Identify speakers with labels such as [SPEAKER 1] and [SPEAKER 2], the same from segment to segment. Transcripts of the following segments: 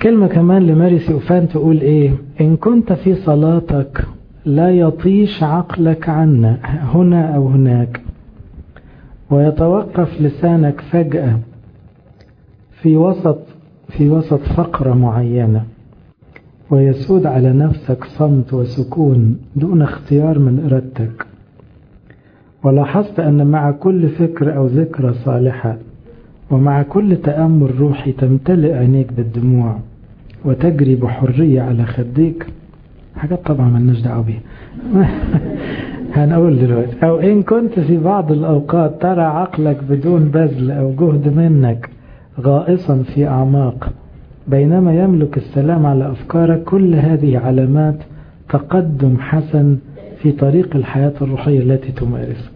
[SPEAKER 1] كلمة كمان لماري سيوفان تقول ايه ان كنت في صلاتك لا يطيش عقلك عنا هنا او هناك ويتوقف لسانك فجأة في وسط في وسط فقرة معينة ويسود على نفسك صمت وسكون دون اختيار من إرادتك ولاحظت أن مع كل فكر أو ذكرى صالحة ومع كل تأمل روحي تمتلئ عينيك بالدموع وتجري بحرية على خديك حاجات طبعا ملناش دعوة بيها هنقول دلوقتي أو إن كنت في بعض الأوقات ترى عقلك بدون بذل أو جهد منك غائصا في أعماق بينما يملك السلام على أفكارك كل هذه علامات تقدم حسن في طريق الحياة الروحية التي تمارسها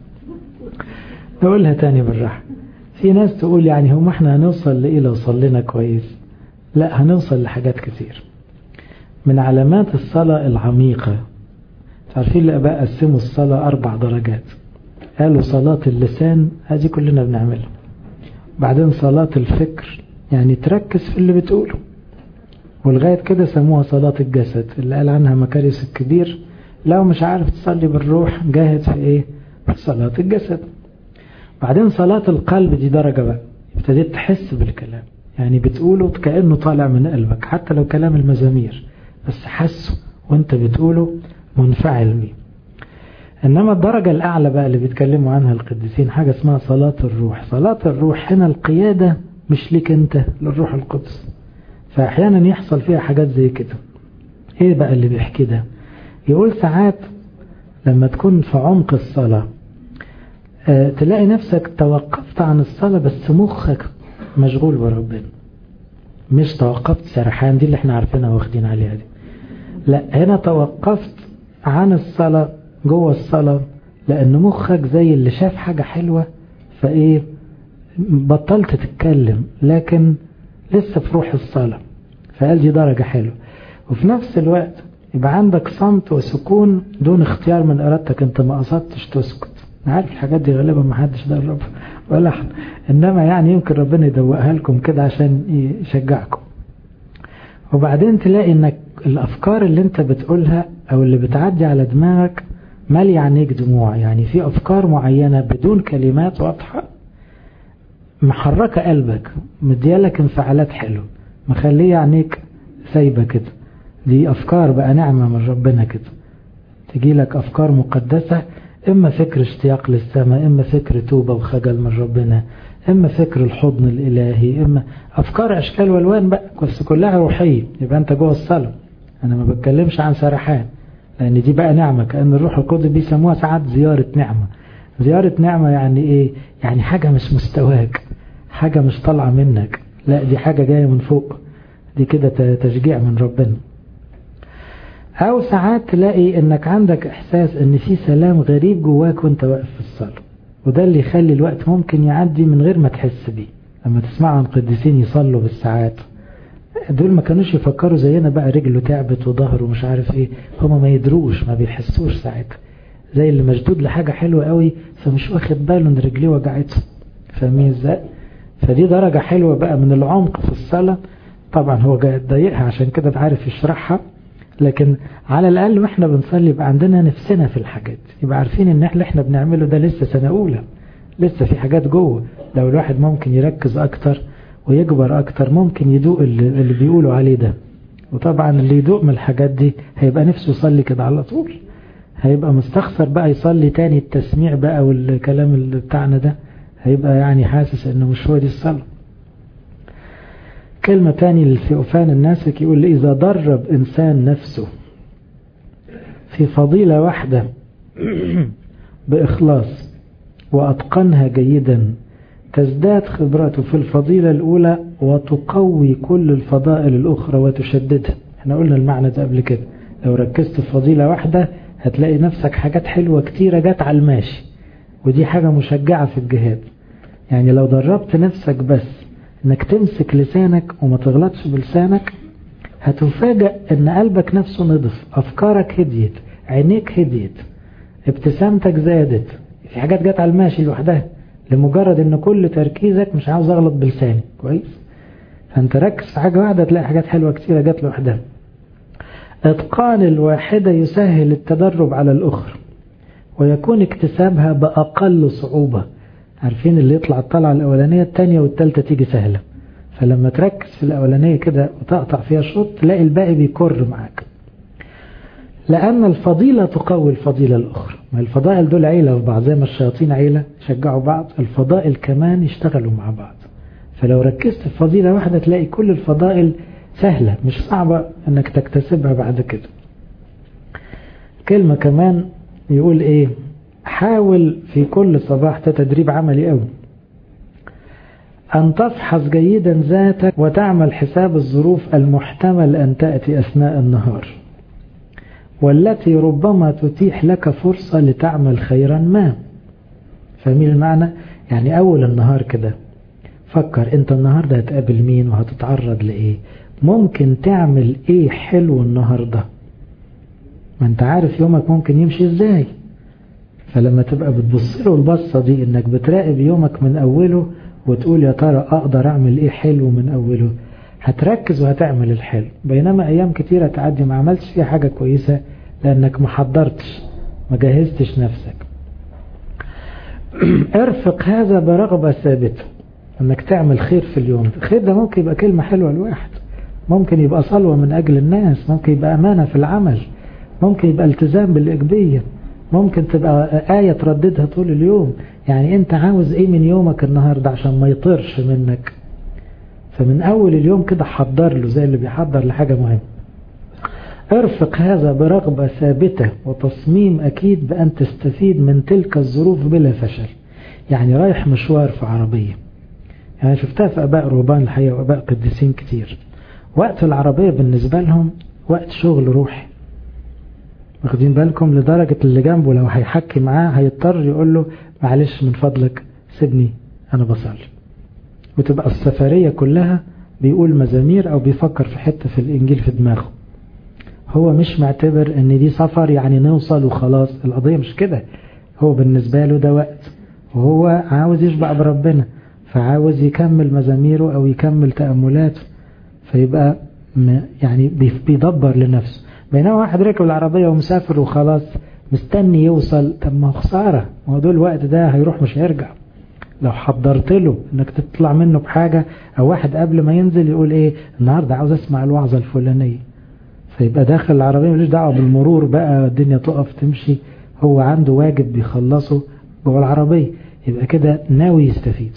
[SPEAKER 1] نقولها تاني بالراحة في ناس تقول يعني هم احنا هنوصل لإيه لو صلينا كويس لا هنوصل لحاجات كتير من علامات الصلاة العميقة تعرفين الآباء قسموا الصلاة أربع درجات قالوا صلاة اللسان هذه كلنا بنعملها بعدين صلاة الفكر يعني تركز في اللي بتقوله ولغاية كده سموها صلاة الجسد اللي قال عنها مكاريس الكبير لو مش عارف تصلي بالروح جاهد في ايه في صلاة الجسد بعدين صلاة القلب دي درجة بقى ابتديت تحس بالكلام يعني بتقوله كأنه طالع من قلبك حتى لو كلام المزامير بس حسه وانت بتقوله منفعل بيه إنما الدرجة الأعلى بقى اللي بيتكلموا عنها القديسين حاجة اسمها صلاة الروح صلاة الروح هنا القيادة مش ليك انت للروح القدس فأحيانا يحصل فيها حاجات زي كده ايه بقى اللي بيحكي ده يقول ساعات لما تكون في عمق الصلاة اه تلاقي نفسك توقفت عن الصلاة بس مخك مشغول بربنا مش توقفت سرحان دي اللي احنا عارفينها واخدين عليها دي لا هنا توقفت عن الصلاة جوه الصلاة لأن مخك زي اللي شاف حاجة حلوة فإيه بطلت تتكلم لكن لسه في روح الصلاة فقال دي درجة حلوة وفي نفس الوقت يبقى عندك صمت وسكون دون اختيار من إرادتك انت ما قصدتش تسكت عارف الحاجات دي غالبا ما حدش درب ولا احنا انما يعني يمكن ربنا يدوقها لكم كده عشان يشجعكم وبعدين تلاقي انك الافكار اللي انت بتقولها او اللي بتعدي على دماغك مالي عينيك دموع يعني في افكار معينة بدون كلمات واضحة محركة قلبك مديالك انفعالات حلوة مخليه عينيك سايبة كده دي افكار بقى نعمة من ربنا كده تجي لك افكار مقدسة اما فكر اشتياق للسماء اما فكر توبة وخجل من ربنا اما فكر الحضن الالهي اما افكار اشكال والوان بقى بس كلها روحية يبقى انت جوه الصلاة انا ما بتكلمش عن سرحان لان دي بقى نعمة كأن الروح القدس بيسموها ساعات زيارة نعمة زيارة نعمة يعني ايه يعني حاجة مش مستواك حاجة مش طالعة منك لا دي حاجة جاية من فوق دي كده تشجيع من ربنا او ساعات تلاقي انك عندك احساس ان في سلام غريب جواك وانت واقف في الصلاة وده اللي يخلي الوقت ممكن يعدي من غير ما تحس بيه لما تسمع عن قديسين يصلوا بالساعات دول ما كانوش يفكروا زينا بقى رجله تعبت وظهره مش عارف ايه هما ما يدروش ما بيحسوش ساعتها زي اللي مشدود لحاجة حلوة قوي فمش واخد باله ان رجليه وجعته فاهمين ازاي فدي درجة حلوة بقى من العمق في الصلاة طبعا هو ضايقها عشان كده عارف يشرحها لكن على الأقل واحنا بنصلي يبقى عندنا نفسنا في الحاجات يبقى عارفين ان احنا احنا بنعمله ده لسه سنة أولى لسه في حاجات جوه لو الواحد ممكن يركز أكتر ويكبر أكتر ممكن يدوق اللي, اللي بيقولوا عليه ده وطبعا اللي يدوق من الحاجات دي هيبقى نفسه يصلي كده على طول هيبقى مستخسر بقى يصلي تاني التسميع بقى والكلام اللي بتاعنا ده هيبقى يعني حاسس انه مش هو دي الصلاة كلمة تاني للثيوفان الناسك يقول إذا درب إنسان نفسه في فضيلة واحدة بإخلاص وأتقنها جيدا تزداد خبرته في الفضيلة الأولى وتقوي كل الفضائل الأخرى وتشددها احنا قلنا المعنى ده قبل كده لو ركزت في فضيلة واحدة هتلاقي نفسك حاجات حلوة كتيرة جت على الماشي ودي حاجة مشجعة في الجهاد يعني لو دربت نفسك بس انك تمسك لسانك وما تغلطش بلسانك هتفاجأ ان قلبك نفسه نضف افكارك هديت عينيك هديت ابتسامتك زادت في حاجات جت على الماشي لوحدها لمجرد ان كل تركيزك مش عاوز اغلط بلساني كويس فانت ركز في حاجة واحدة تلاقي حاجات حلوة كتيرة جات لوحدها اتقان الواحدة يسهل التدرب على الأخرى ويكون اكتسابها بأقل صعوبة عارفين اللي يطلع الطلعة الأولانية التانية والتالتة تيجي سهلة فلما تركز في الأولانية كده وتقطع فيها شوط تلاقي الباقي بيكر معاك لأن الفضيلة تقوي الفضيلة الأخرى ما الفضائل دول عيلة في بعض زي ما الشياطين عيلة يشجعوا بعض الفضائل كمان يشتغلوا مع بعض فلو ركزت في فضيلة واحدة تلاقي كل الفضائل سهلة مش صعبة انك تكتسبها بعد كده كلمة كمان يقول ايه حاول في كل صباح تدريب عملي قوي أن تفحص جيدا ذاتك وتعمل حساب الظروف المحتمل أن تأتي أثناء النهار والتي ربما تتيح لك فرصة لتعمل خيرا ما فاهمين المعنى؟ يعني أول النهار كده فكر أنت النهاردة هتقابل مين وهتتعرض لإيه ممكن تعمل إيه حلو النهاردة ما أنت عارف يومك ممكن يمشي إزاي فلما تبقى بتبص له البصة دي إنك بتراقب يومك من أوله وتقول يا ترى أقدر أعمل إيه حلو من أوله هتركز وهتعمل الحلو بينما أيام كتيرة تعدي ما عملتش فيها حاجة كويسة لأنك ما حضرتش ما جهزتش نفسك ارفق هذا برغبة ثابتة انك تعمل خير في اليوم الخير ده ممكن يبقى كلمة حلوة لواحد ممكن يبقى صلوة من أجل الناس ممكن يبقى أمانة في العمل ممكن يبقى التزام بالإيجابية ممكن تبقى آية ترددها طول اليوم يعني أنت عاوز إيه من يومك النهاردة عشان ما يطيرش منك فمن أول اليوم كده حضر له زي اللي بيحضر لحاجة مهمة ارفق هذا برغبة ثابتة وتصميم أكيد بأن تستفيد من تلك الظروف بلا فشل يعني رايح مشوار في عربية يعني شفتها في أباء رهبان الحقيقة وأباء قديسين كتير وقت العربية بالنسبة لهم وقت شغل روحي واخدين بالكم لدرجة اللي جنبه لو هيحكي معاه هيضطر يقول له معلش من فضلك سيبني أنا بصلي وتبقى السفرية كلها بيقول مزامير أو بيفكر في حتة في الإنجيل في دماغه هو مش معتبر ان دي سفر يعني نوصل وخلاص القضية مش كده هو بالنسبة له ده وقت وهو عاوز يشبع بربنا فعاوز يكمل مزاميره او يكمل تأملاته فيبقى يعني بيدبر لنفسه بينما واحد ركب العربية ومسافر وخلاص مستني يوصل طب ما خسارة ما هو دول الوقت ده هيروح مش هيرجع لو حضرت له انك تطلع منه بحاجة او واحد قبل ما ينزل يقول ايه النهاردة عاوز اسمع الوعظة الفلانية فيبقى داخل العربية ملوش دعوة بالمرور بقى الدنيا تقف تمشي هو عنده واجب بيخلصه جوه العربية يبقى كده ناوي يستفيد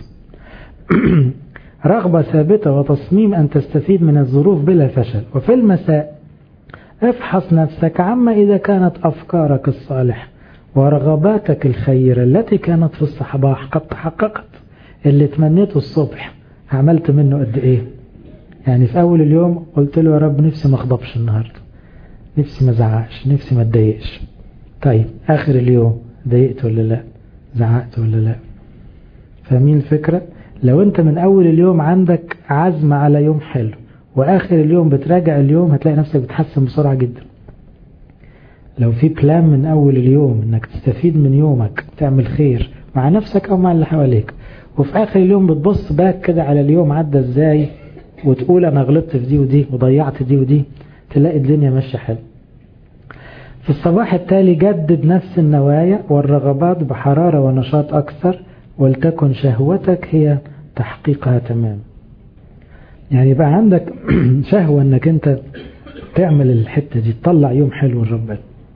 [SPEAKER 1] رغبة ثابتة وتصميم أن تستفيد من الظروف بلا فشل وفي المساء افحص نفسك عما إذا كانت أفكارك الصالحة ورغباتك الخيرة التي كانت في الصباح قد تحققت اللي تمنيته الصبح عملت منه قد إيه يعني في أول اليوم قلت له يا رب نفسي ما اغضبش النهاردة نفسي ما زعقش نفسي ما اتضايقش طيب آخر اليوم ضايقت ولا لا زعقت ولا لا فاهمين الفكرة لو انت من أول اليوم عندك عزم على يوم حلو وآخر اليوم بتراجع اليوم هتلاقي نفسك بتحسن بسرعة جدا لو في بلان من أول اليوم انك تستفيد من يومك تعمل خير مع نفسك أو مع اللي حواليك وفي آخر اليوم بتبص باك كده على اليوم عدى ازاي وتقول أنا غلطت في دي ودي وضيعت دي ودي تلاقي الدنيا ماشية حلو في الصباح التالي جدد نفس النوايا والرغبات بحرارة ونشاط أكثر ولتكن شهوتك هي تحقيقها تمام يعني بقى عندك شهوة انك انت تعمل الحتة دي تطلع يوم حلو لربنا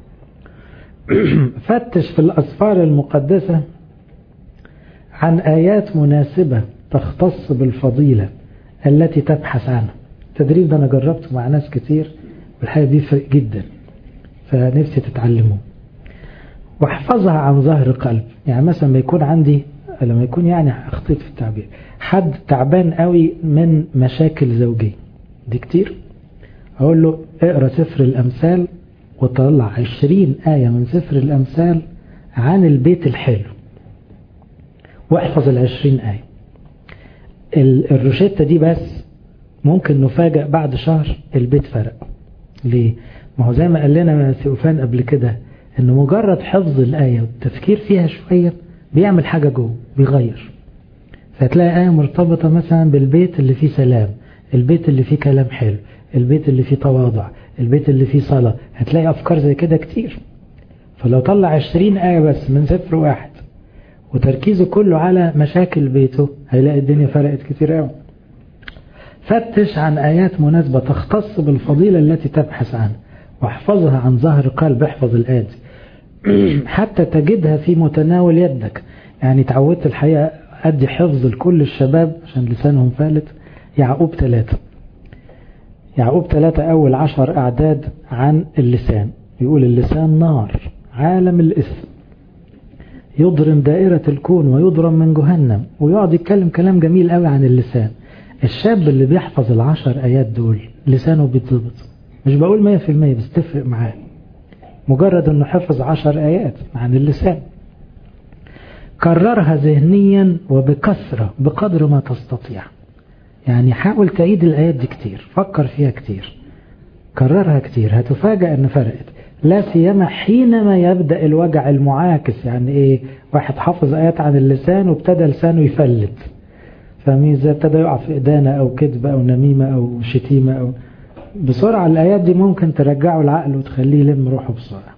[SPEAKER 1] فتش في الأسفار المقدسة عن آيات مناسبة تختص بالفضيلة التي تبحث عنها التدريب ده أنا جربته مع ناس كتير والحقيقة بيفرق جدا فنفسي تتعلمه واحفظها عن ظهر قلب يعني مثلا ما يكون عندي لما يكون يعني اخطيت في التعبير حد تعبان قوي من مشاكل زوجية دي كتير اقول له اقرا سفر الامثال وطلع عشرين آية من سفر الامثال عن البيت الحلو واحفظ العشرين آية الروشتة دي بس ممكن نفاجأ بعد شهر البيت فرق ليه ما هو زي ما قال لنا سيوفان قبل كده ان مجرد حفظ الآية والتفكير فيها شوية بيعمل حاجة جوه بيغير فتلاقي آية مرتبطة مثلا بالبيت اللي فيه سلام البيت اللي فيه كلام حلو البيت اللي فيه تواضع البيت اللي فيه صلاة هتلاقي أفكار زي كده كتير فلو طلع عشرين آية بس من سفر واحد وتركيزه كله على مشاكل بيته هيلاقي الدنيا فرقت كتير قوي فتش عن آيات مناسبة تختص بالفضيلة التي تبحث عنها واحفظها عن ظهر قلب احفظ الآيات حتى تجدها في متناول يدك يعني تعودت الحقيقة أدي حفظ لكل الشباب عشان لسانهم فالت يعقوب ثلاثة يعقوب ثلاثة أول عشر أعداد عن اللسان يقول اللسان نار عالم الإثم يضرم دائرة الكون ويضرم من جهنم ويقعد يتكلم كلام جميل قوي عن اللسان الشاب اللي بيحفظ العشر آيات دول لسانه بيتظبط مش بقول مية في المية بس تفرق معاه مجرد انه حفظ عشر آيات عن اللسان كررها ذهنيا وبكثرة بقدر ما تستطيع يعني حاول تعيد الآيات دي كتير فكر فيها كتير كررها كتير هتفاجأ ان فرقت لا سيما حينما يبدأ الوجع المعاكس يعني ايه واحد حافظ آيات عن اللسان وابتدى لسانه يفلت فاهمين ازاي ابتدى يقع في إدانة أو كذب أو نميمة أو شتيمة أو بسرعة الآيات دي ممكن ترجعه العقل وتخليه يلم روحه بسرعة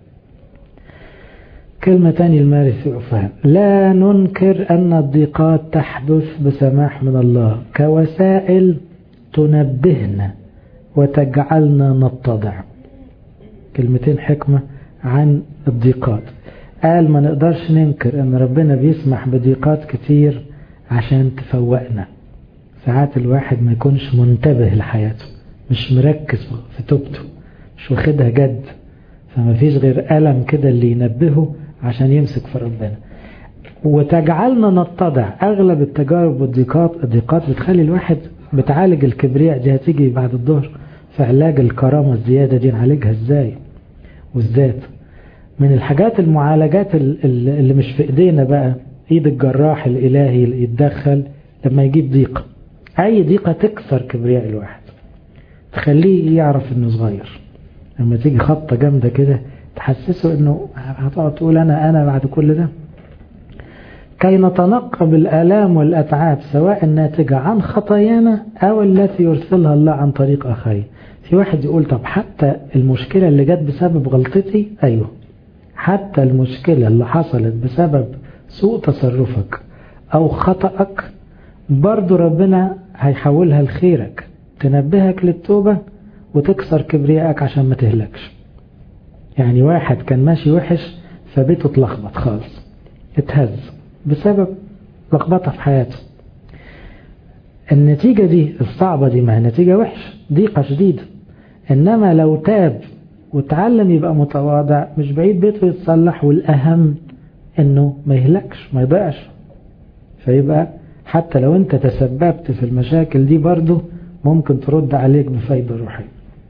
[SPEAKER 1] كلمة تانية المارس فهم لا ننكر أن الضيقات تحدث بسماح من الله كوسائل تنبهنا وتجعلنا نتضع كلمتين حكمة عن الضيقات قال ما نقدرش ننكر أن ربنا بيسمح بضيقات كتير عشان تفوقنا ساعات الواحد ما يكونش منتبه لحياته مش مركز في توبته مش واخدها جد فما فيش غير ألم كده اللي ينبهه عشان يمسك في ربنا وتجعلنا نتضع أغلب التجارب والضيقات الضيقات بتخلي الواحد بتعالج الكبرياء دي هتيجي بعد الظهر في علاج الكرامة الزيادة دي نعالجها ازاي والذات من الحاجات المعالجات اللي مش في ايدينا بقى ايد الجراح الالهي يتدخل لما يجيب ضيقة اي ضيقة تكسر كبرياء الواحد تخليه يعرف انه صغير لما تيجي خبطة جامدة كده تحسسه انه هتقعد تقول انا انا بعد كل ده كي نتنقى بالآلام والأتعاب سواء الناتجة عن خطايانا أو التي يرسلها الله عن طريق آخرين في واحد يقول طب حتى المشكلة اللي جت بسبب غلطتي أيوه حتى المشكلة اللي حصلت بسبب سوء تصرفك أو خطأك برضو ربنا هيحولها لخيرك تنبهك للتوبة وتكسر كبريائك عشان ما تهلكش يعني واحد كان ماشي وحش فبيته اتلخبط خالص اتهز بسبب لخبطة في حياته النتيجة دي الصعبة دي ما هي نتيجة وحش ضيقة شديدة إنما لو تاب وتعلم يبقى متواضع مش بعيد بيته يتصلح والأهم إنه ما يهلكش ما يضيعش فيبقى حتى لو أنت تسببت في المشاكل دي برضه ممكن ترد عليك بفايدة روحية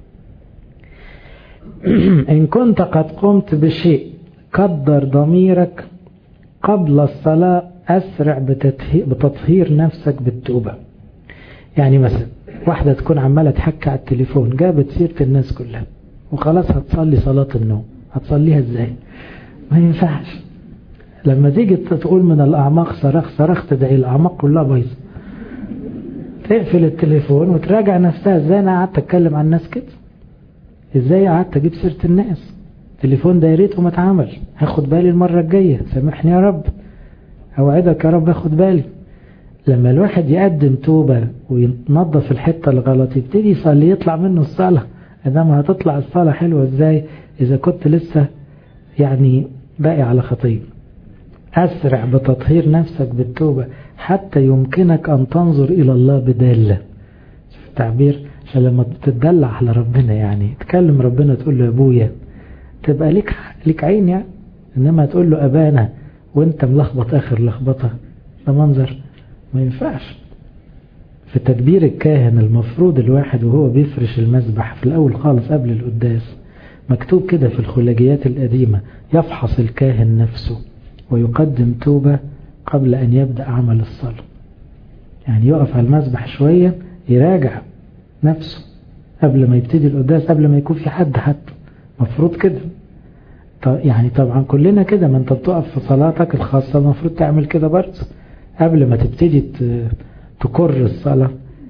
[SPEAKER 1] إن كنت قد قمت بشيء قدر ضميرك قبل الصلاة أسرع بتطهير نفسك بالتوبة يعني مثلا واحدة تكون عمالة تحكي على التليفون جابت سيرة الناس كلها وخلاص هتصلي صلاة النوم هتصليها ازاي ما ينفعش لما تيجي تقول من الأعماق صرخ صرخ تدعي الأعماق كلها بايظة تقفل التليفون وتراجع نفسها ازاي انا قعدت اتكلم عن الناس كده ازاي قعدت اجيب سيرة الناس التليفون ده يا ريته ما اتعمل هاخد بالي المرة الجاية سامحني يا رب اوعدك يا رب اخد بالي لما الواحد يقدم توبة وينظف الحتة الغلط يبتدي يصلي يطلع منه الصلاة انما هتطلع الصلاة حلوة ازاي اذا كنت لسه يعني باقي على خطية اسرع بتطهير نفسك بالتوبة حتى يمكنك ان تنظر الى الله بدالة شوف التعبير عشان لما تتدلع على ربنا يعني تكلم ربنا تقول له يا ابويا تبقى ليك ليك عين يعني انما تقول له ابانا وانت ملخبط اخر لخبطه ده منظر ما ينفعش في تدبير الكاهن المفروض الواحد وهو بيفرش المذبح في الاول خالص قبل القداس مكتوب كده في الخلاجيات القديمة يفحص الكاهن نفسه ويقدم توبة قبل أن يبدأ عمل الصلاة يعني يقف على المذبح شوية يراجع نفسه قبل ما يبتدي القداس قبل ما يكون في حد حتى مفروض كده يعني طبعا كلنا كده ما انت بتقف في صلاتك الخاصة المفروض تعمل كده برضه قبل ما تبتدي تكر الصلاة لا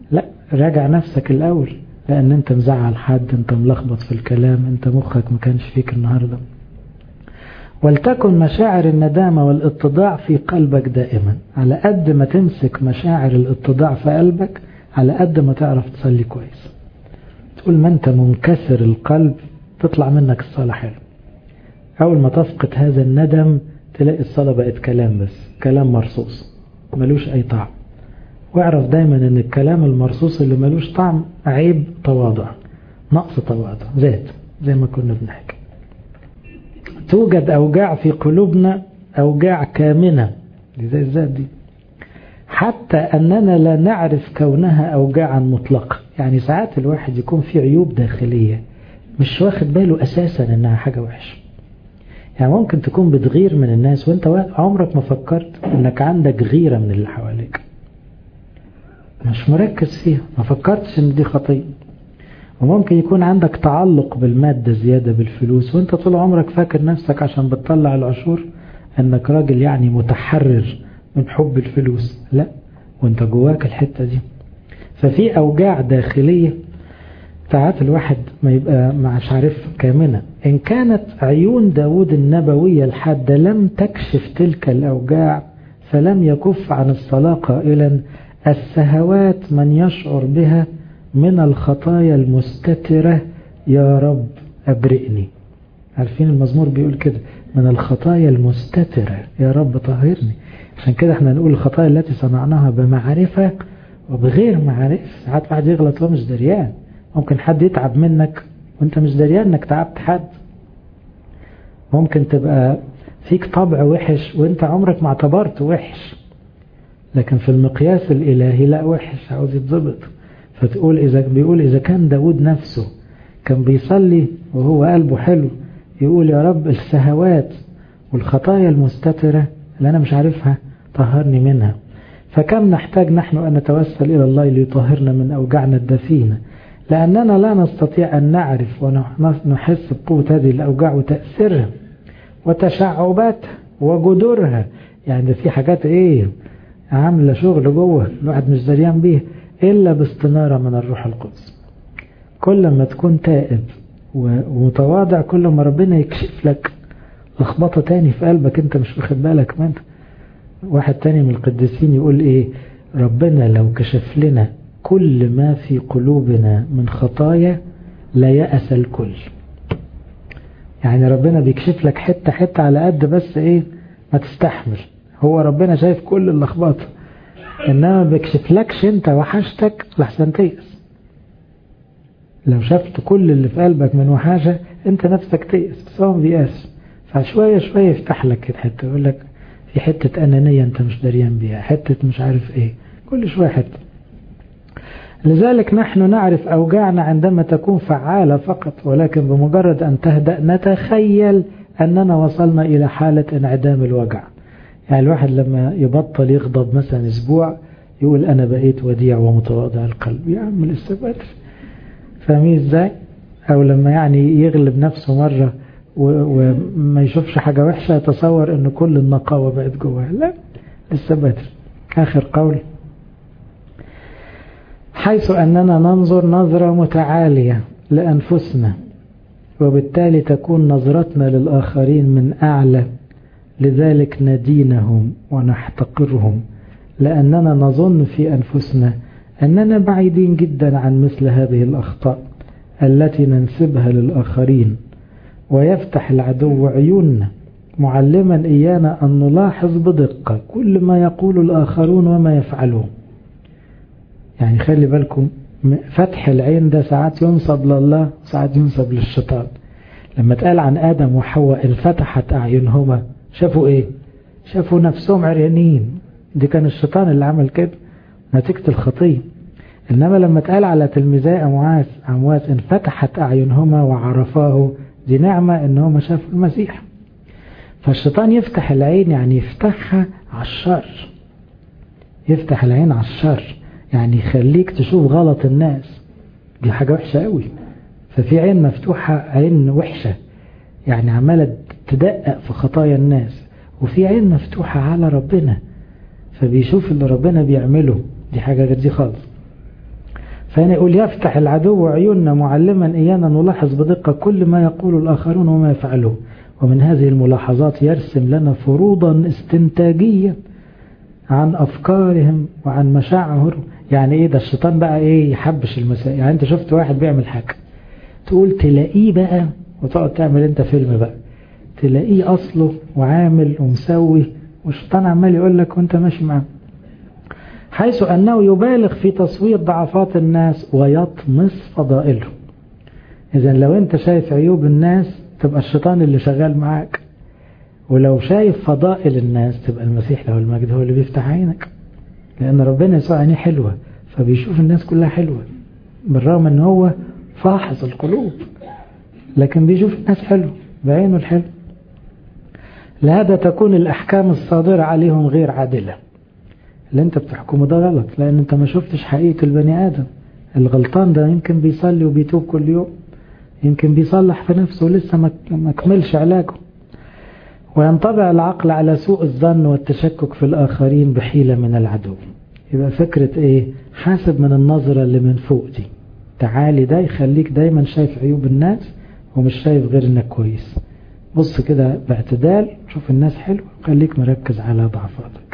[SPEAKER 1] راجع نفسك الأول لأن أنت مزعل حد أنت ملخبط في الكلام أنت مخك ما كانش فيك النهاردة ولتكن مشاعر الندامة والاتضاع في قلبك دائما على قد ما تمسك مشاعر الاتضاع في قلبك على قد ما تعرف تصلي كويس تقول ما أنت منكسر القلب تطلع منك الصلاة حلو أول ما تفقد هذا الندم تلاقي الصلاة بقت كلام بس كلام مرصوص ملوش أي طعم واعرف دايما ان الكلام المرصوص اللي ملوش طعم عيب تواضع نقص تواضع ذات زي ما كنا بنحكي توجد أوجاع في قلوبنا أوجاع كامنة دي زي الذات دي حتى أننا لا نعرف كونها أوجاعا مطلقة يعني ساعات الواحد يكون في عيوب داخلية مش واخد باله أساسا أنها حاجة وحشة يعني ممكن تكون بتغير من الناس وانت عمرك ما فكرت انك عندك غيرة من اللي حواليك مش مركز فيها ما فكرتش ان دي خطية وممكن يكون عندك تعلق بالمادة زيادة بالفلوس وانت طول عمرك فاكر نفسك عشان بتطلع العشور انك راجل يعني متحرر من حب الفلوس لا وانت جواك الحتة دي ففي اوجاع داخلية ساعات الواحد ما يبقى مش عارف كامنة إن كانت عيون داود النبوية الحادة لم تكشف تلك الأوجاع فلم يكف عن الصلاة قائلا السهوات من يشعر بها من الخطايا المستترة يا رب أبرئني عارفين المزمور بيقول كده من الخطايا المستترة يا رب طهرني عشان كده احنا نقول الخطايا التي صنعناها بمعرفة وبغير معرفة ساعات واحد يغلط ومش دريان ممكن حد يتعب منك وانت مش دريان انك تعبت حد ممكن تبقى فيك طبع وحش وانت عمرك ما اعتبرت وحش لكن في المقياس الالهي لا وحش عاوز يتظبط فتقول اذا بيقول اذا كان داود نفسه كان بيصلي وهو قلبه حلو يقول يا رب السهوات والخطايا المستترة اللي انا مش عارفها طهرني منها فكم نحتاج نحن ان نتوسل الى الله ليطهرنا من اوجاعنا الدفينه لأننا لا نستطيع أن نعرف ونحس بقوة هذه الأوجاع وتأثيرها وتشعباتها وجذورها يعني في حاجات إيه عاملة شغل جوه الواحد مش دريان بيها إلا باستنارة من الروح القدس كل ما تكون تائب ومتواضع كل ما ربنا يكشف لك لخبطة تاني في قلبك انت مش واخد بالك منها واحد تاني من القديسين يقول ايه ربنا لو كشف لنا كل ما في قلوبنا من خطايا لا يأس الكل يعني ربنا بيكشف لك حتة حتة على قد بس ايه ما تستحمل هو ربنا شايف كل اللخبطة انما بيكشف لكش انت وحشتك لحسن تيأس لو شفت كل اللي في قلبك من وحاشة انت نفسك تيأس بس هو بيأس فشوية شوية يفتح لك كده حتة يقول لك في حتة أنانية انت مش دريان بيها حتة مش عارف ايه كل شوية حتة لذلك نحن نعرف أوجاعنا عندما تكون فعالة فقط ولكن بمجرد أن تهدأ نتخيل أننا وصلنا إلى حالة انعدام الوجع يعني الواحد لما يبطل يغضب مثلا أسبوع يقول أنا بقيت وديع ومتواضع القلب يا عم لسه بدري فاهمين إزاي أو لما يعني يغلب نفسه مرة وما يشوفش حاجة وحشة يتصور أن كل النقاوة بقت جواه لا لسه بدري آخر قول حيث أننا ننظر نظرة متعالية لأنفسنا وبالتالي تكون نظرتنا للآخرين من أعلى لذلك ندينهم ونحتقرهم لأننا نظن في أنفسنا أننا بعيدين جدا عن مثل هذه الأخطاء التي ننسبها للآخرين ويفتح العدو عيوننا معلما إيانا أن نلاحظ بدقة كل ما يقول الآخرون وما يفعلون يعني خلي بالكم فتح العين ده ساعات ينصب لله ساعات ينصب للشيطان لما اتقال عن آدم وحواء انفتحت أعينهما شافوا ايه شافوا نفسهم عريانين دي كان الشيطان اللي عمل كده نتيجة الخطية إنما لما اتقال على تلميذي أمواس أمواس انفتحت أعينهما وعرفاه دي نعمة إن هما شافوا المسيح فالشيطان يفتح العين يعني يفتحها على الشر يفتح العين على الشر يعني يخليك تشوف غلط الناس دي حاجة وحشة قوي ففي عين مفتوحة عين وحشة يعني عمالة تدقق في خطايا الناس وفي عين مفتوحة على ربنا فبيشوف اللي ربنا بيعمله دي حاجة غير دي خالص فهنا يقول يفتح العدو عيوننا معلما إيانا نلاحظ بدقة كل ما يقول الآخرون وما يفعلون ومن هذه الملاحظات يرسم لنا فروضا استنتاجية عن أفكارهم وعن مشاعرهم يعني إيه ده الشيطان بقى إيه يحبش المسائل يعني أنت شفت واحد بيعمل حاجة تقول تلاقيه بقى وتقعد تعمل أنت فيلم بقى تلاقيه أصله وعامل ومسوي والشيطان عمال يقول لك وأنت ماشي معاه حيث أنه يبالغ في تصوير ضعفات الناس ويطمس فضائلهم إذا لو أنت شايف عيوب الناس تبقى الشيطان اللي شغال معاك ولو شايف فضائل الناس تبقى المسيح له المجد هو اللي بيفتح عينك لأن ربنا يسوع عينيه حلوة فبيشوف الناس كلها حلوة بالرغم أن هو فاحص القلوب لكن بيشوف الناس حلوة بعينه الحلو لهذا تكون الأحكام الصادرة عليهم غير عادلة اللي انت بتحكمه ده غلط لأن انت ما شفتش حقيقة البني آدم الغلطان ده يمكن بيصلي وبيتوب كل يوم يمكن بيصلح في نفسه ولسه ما كملش علاجه وينطبع العقل على سوء الظن والتشكك في الآخرين بحيلة من العدو يبقى فكرة ايه حاسب من النظرة اللي من فوق دي تعالي ده يخليك دايما شايف عيوب الناس ومش شايف غير انك كويس بص كده باعتدال شوف الناس حلوة خليك مركز على ضعفاتك